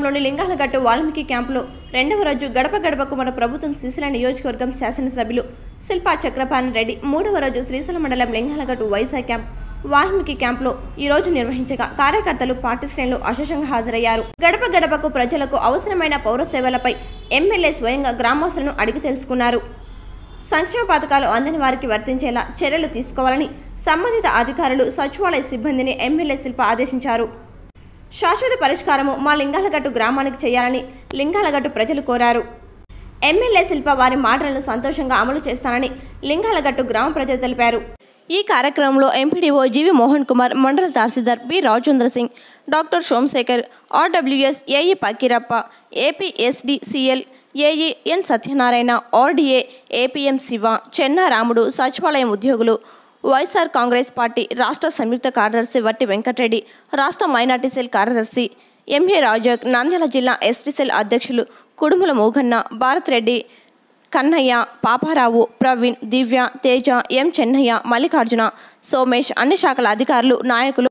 పట్టణంలోని లింగాలగట్టు వాల్మీకి క్యాంపులో రెండవ రోజు గడప గడపకు మన ప్రభుత్వం శ్రీశైలం నియోజకవర్గం శాసనసభ్యులు శిల్పా చక్రపాణి రెడ్డి మూడవ రోజు శ్రీశైలం మండలం లింగాలగట్టు వైజాగ్ క్యాంప్ వాల్మీకి క్యాంపులో ఈ రోజు నిర్వహించగా కార్యకర్తలు పార్టీ శ్రేణులు అశేషంగా హాజరయ్యారు గడప గడపకు ప్రజలకు అవసరమైన పౌర సేవలపై ఎమ్మెల్యే స్వయంగా గ్రామస్తులను అడిగి తెలుసుకున్నారు సంక్షేమ పథకాలు అందని వారికి వర్తించేలా చర్యలు తీసుకోవాలని సంబంధిత అధికారులు సచివాలయ సిబ్బందిని ఎమ్మెల్యే శిల్ప ఆదేశించారు శాశ్వత పరిష్కారము మా లింగాలగట్టు గ్రామానికి చేయాలని లింగాలగట్టు ప్రజలు కోరారు ఎమ్మెల్యే శిల్ప వారి మాటలను సంతోషంగా అమలు చేస్తానని లింగాలగట్టు గ్రామ ప్రజలు తెలిపారు ఈ కార్యక్రమంలో ఎంపీడీఓ జీవి మోహన్ కుమార్ మండల tahsildar B Rajendra Singh doctor Somasekhar RWS AE Pakirappa APSDCL AE N Satyanarayana RDA APM Shiva Chennaramudu సచివాలయం ఉద్యోగులు వైఎస్ఆర్ కాంగ్రెస్ పార్టీ రాష్ట్ర సంయుక్త కార్యదర్శి వట్టి వెంకటరెడ్డి రాష్ట్ర మైనార్టీ సెల్ కార్యదర్శి ఎంఏ రాజక్ నంద్యాల జిల్లా ఎస్టీ సెల్ అధ్యక్షులు కుడుముల మోగన్న భారత్ రెడ్డి కన్నయ్య పాపారావు ప్రవీణ్ దివ్య తేజ ఎం చెన్నయ్య మల్లికార్జున సోమేష్ అన్ని శాఖల అధికారులు నాయకులు